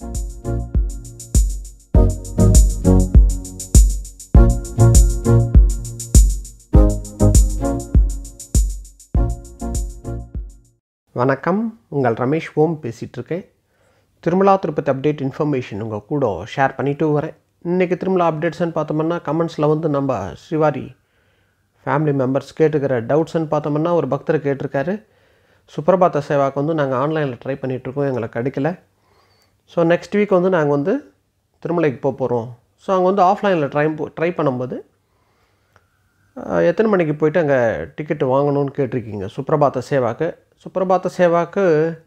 வணக்கம் உங்கள் ரமேஷ் ஓம் பேசிகிட்ருக்கேன் திருமலா திருப்பதி அப்டேட் இன்ஃபர்மேஷன் உங்கள் கூட ஷேர் பண்ணிட்டு வரேன் இன்றைக்கி திருமலா அப்டேட்ஸ்னு பார்த்தோம்னா கமெண்ட்ஸில் வந்து நம்ம ஸ்ரீவாரி ஃபேமிலி மெம்பர்ஸ் கேட்டுக்கிற டவுட்ஸ்ன்னு பார்த்தோம்னா ஒரு பக்தர் கேட்டிருக்காரு சுப்ரபாத சேவாக்கு வந்து நாங்கள் ஆன்லைனில் ட்ரை பண்ணிகிட்ருக்கோம் எங்களுக்கு கிடைக்கல ஸோ நெக்ஸ்ட் வீக் வந்து நாங்கள் வந்து திருமலைக்கு போக போகிறோம் ஸோ அங்கே வந்து ஆஃப்லைனில் ட்ரை ட்ரை பண்ணும்போது அஹ், எத்தனை மணிக்கு போயிட்டு அங்கே டிக்கெட்டு வாங்கணும்னு கேட்டிருக்கீங்க சுப்ரபாத சேவாக்கு சுப்ரபாத சேவாக்கு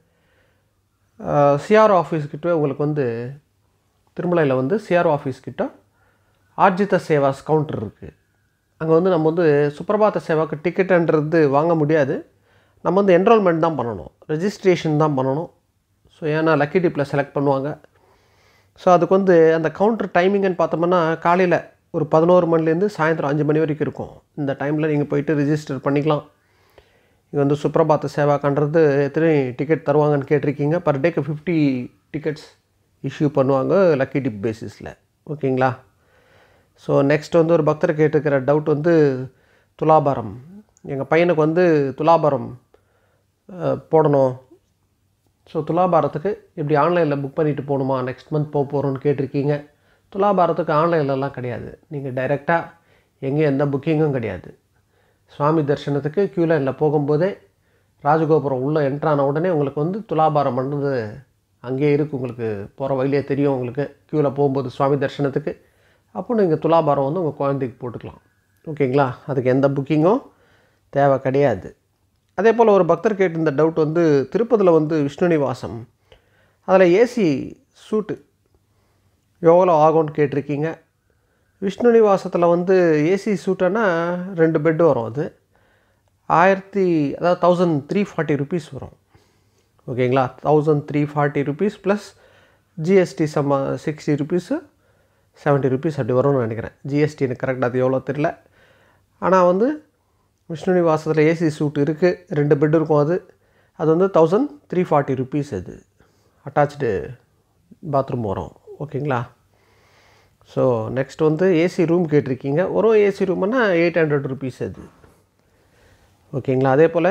சிஆர் ஆஃபீஸ்கிட்ட உங்களுக்கு வந்து திருமலையில் வந்து சிஆர் ஆஃபீஸ்கிட்ட ஆர்ஜித சேவாஸ் கவுண்டர் இருக்குது அங்கே வந்து நம்ம வந்து சுப்ரபாத சேவாக்கு டிக்கெட்டுன்றது வாங்க முடியாது நம்ம வந்து என்ரோல்மெண்ட் தான் பண்ணணும் ரெஜிஸ்ட்ரேஷன் தான் பண்ணணும் ஸோ ஏன்னா லக்கி டிப்பில் செலக்ட் பண்ணுவாங்க ஸோ அதுக்கு வந்து அந்த கவுண்டர் டைமிங்னு பார்த்தோம்னா காலையில் ஒரு பதினோரு மணிலேருந்து சாயந்தரம் அஞ்சு மணி வரைக்கும் இருக்கும் இந்த டைமில் நீங்கள் போயிட்டு ரிஜிஸ்டர் பண்ணிக்கலாம் இங்கே வந்து சுப்ரபாத சேவாக்கன்றது எத்தனை டிக்கெட் தருவாங்கன்னு கேட்டிருக்கீங்க பர் டேக்கு ஃபிஃப்டி டிக்கெட்ஸ் இஷ்யூ பண்ணுவாங்க லக்கி டிப் பேசிஸில் ஓகேங்களா ஸோ நெக்ஸ்ட் வந்து ஒரு பக்தர் கேட்டிருக்கிற டவுட் வந்து துலாபாரம் எங்கள் பையனுக்கு வந்து துலாபாரம் அஹ், போடணும் ஸோ துலாபாரத்துக்கு இப்படி ஆன்லைனில் புக் பண்ணிட்டு போகணுமா நெக்ஸ்ட் மந்த் போக போகிறோன்னு கேட்டிருக்கீங்க துலாபாரத்துக்கு ஆன்லைன்லலாம் கிடையாது நீங்கள் டைரெக்டாக எங்கேயும் எந்த புக்கிங்கும் கிடையாது சுவாமி தரிசனத்துக்கு க்யூ லைனில் போகும்போதே ராஜகோபுரம் உள்ளே என்ட்ரான உடனே உங்களுக்கு வந்து துலாபாரம் பண்ணுறது அங்கேயே இருக்குது உங்களுக்கு போகிற வழியிலே தெரியும் உங்களுக்கு க்யூவில் போகும்போது சுவாமி தரிசனத்துக்கு அப்போ நீங்கள் துலாபாரம் வந்து உங்கள் குழந்தைக்கு போட்டுக்கலாம் ஓகேங்களா அதுக்கு எந்த புக்கிங்கும் தேவை கிடையாது அதே போல் ஒரு பக்தர் கேட்டிருந்த டவுட் வந்து திருப்பதியில் வந்து விஷ்ணு நிவாசம் அதில் ஏசி சூட்டு எவ்வளோ ஆகும்னு கேட்டிருக்கீங்க விஷ்ணு நிவாசத்தில் வந்து ஏசி சூட்டுன்னா ரெண்டு பெட்டு வரும் அது ஆயிரத்தி அதாவது தௌசண்ட் த்ரீ ஃபார்ட்டி ருபீஸ் வரும் ஓகேங்களா thousand three forty rupees plus GST சம்ம சிக்ஸ்டி ருபீஸு செவன்ட்டி ருபீஸ் அப்படி வரும்னு நினைக்கிறேன் ஜிஎஸ்டி எனக்கு கரெக்டாக அது எவ்வளோ தெரியல ஆனால் வந்து விஷ்ணு நிவாசத்தில் ஏசி சூட் இருக்குது ரெண்டு பெட் இருக்கும் அது அது வந்து தௌசண்ட் த்ரீ ஃபார்ட்டி ருபீஸ் அது அட்டாச்சு பாத்ரூம் வரும் ஓகேங்களா ஸோ நெக்ஸ்ட் வந்து ஏசி ரூம் கேட்டிருக்கீங்க ஒரு ஏசி ரூம்னா எயிட் ஹண்ட்ரட் ருபீஸ் அது ஓகேங்களா அதே போல்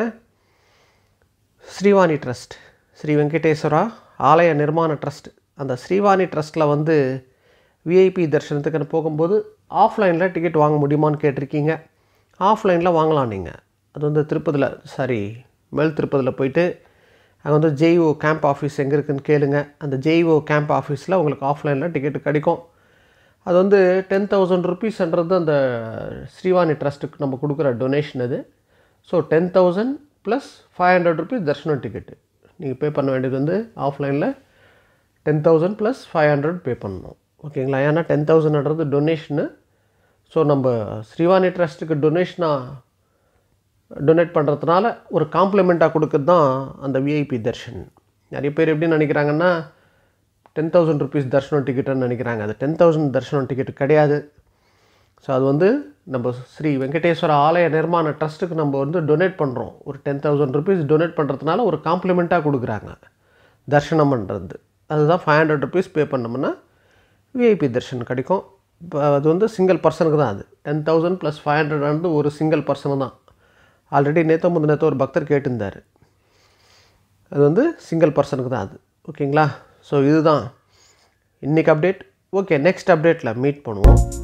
ஸ்ரீவாணி ட்ரஸ்ட் ஸ்ரீ வெங்கடேஸ்வரா ஆலய நிர்மாண ட்ரஸ்ட் அந்த ஸ்ரீவாணி ட்ரஸ்ட்டில் வந்து விஐபி தரிசனத்துக்குன்னு போகும்போது ஆஃப்லைனில் டிக்கெட் வாங்க முடியுமான்னு கேட்டிருக்கீங்க ஆஃப்லைனில் வாங்கலாம் நீங்கள் அது வந்து திருப்பதியில் சாரி மேல் திருப்பதியில் போயிட்டு அங்கே வந்து ஜெய்ஓ கேம்ப் ஆஃபீஸ் எங்கே இருக்குன்னு கேளுங்க அந்த ஜெய்ஓ கேம்ப் ஆஃபீஸில் உங்களுக்கு ஆஃப்லைனில் டிக்கெட் கிடைக்கும் அது வந்து டென் தௌசண்ட் ருபீஸ்ன்றது அந்த ஸ்ரீவாணி ட்ரஸ்ட்டுக்கு நம்ம கொடுக்குற டொனேஷன் அது so ten thousand plus five hundred rupees தர்ஷனம் டிக்கெட்டு நீங்கள் பே பண்ண வேண்டியது வந்து ஆஃப்லைனில் ten thousand plus five hundred pay பண்ணணும் ஓகேங்களா ஏன்னா டென் தௌசண்ட்ன்றது டொனேஷனு ஸோ நம்ம ஸ்ரீவாணி ட்ரஸ்ட்டுக்கு டொனேஷனாக டொனேட் பண்ணுறதுனால ஒரு காம்ப்ளிமெண்ட்டாக கொடுக்குறது தான் அந்த விஐபி தர்ஷன் நிறைய பேர் எப்படி நினைக்கிறாங்கன்னா டென் தௌசண்ட் ருபீஸ் தர்ஷனம் டிக்கெட்டுன்னு நினைக்கிறாங்க அது டென் தௌசண்ட் தர்ஷனம் டிக்கெட் கிடையாது ஸோ அது வந்து நம்ம ஸ்ரீ வெங்கடேஸ்வர ஆலய நிர்மாண ட்ரஸ்ட்டுக்கு நம்ம வந்து டொனேட் பண்ணுறோம் ஒரு டென் தௌசண்ட் ருபீஸ் டொனேட் பண்ணுறதுனால ஒரு காம்ப்ளிமெண்ட்டாக கொடுக்குறாங்க தர்ஷனம் பண்ணுறது அதுதான் ஃபைவ் ஹண்ட்ரட் ருபீஸ் பே பண்ணோம்னா விஐபி தர்ஷன் கிடைக்கும் இப்போ அது வந்து சிங்கிள் பர்சனுக்கு தான் அது ten thousand plus five hundred வந்து ஒரு சிங்கிள் பர்சனு தான் ஆல்ரெடி நேற்று முந்தின நேற்று ஒரு பக்தர் கேட்டிருந்தார் அது வந்து சிங்கிள் பர்சனுக்கு தான் அது ஓகேங்களா ஸோ இதுதான் இன்றைக்கி அப்டேட் ஓகே நெக்ஸ்ட் அப்டேட்டில் மீட் பண்ணுவோம்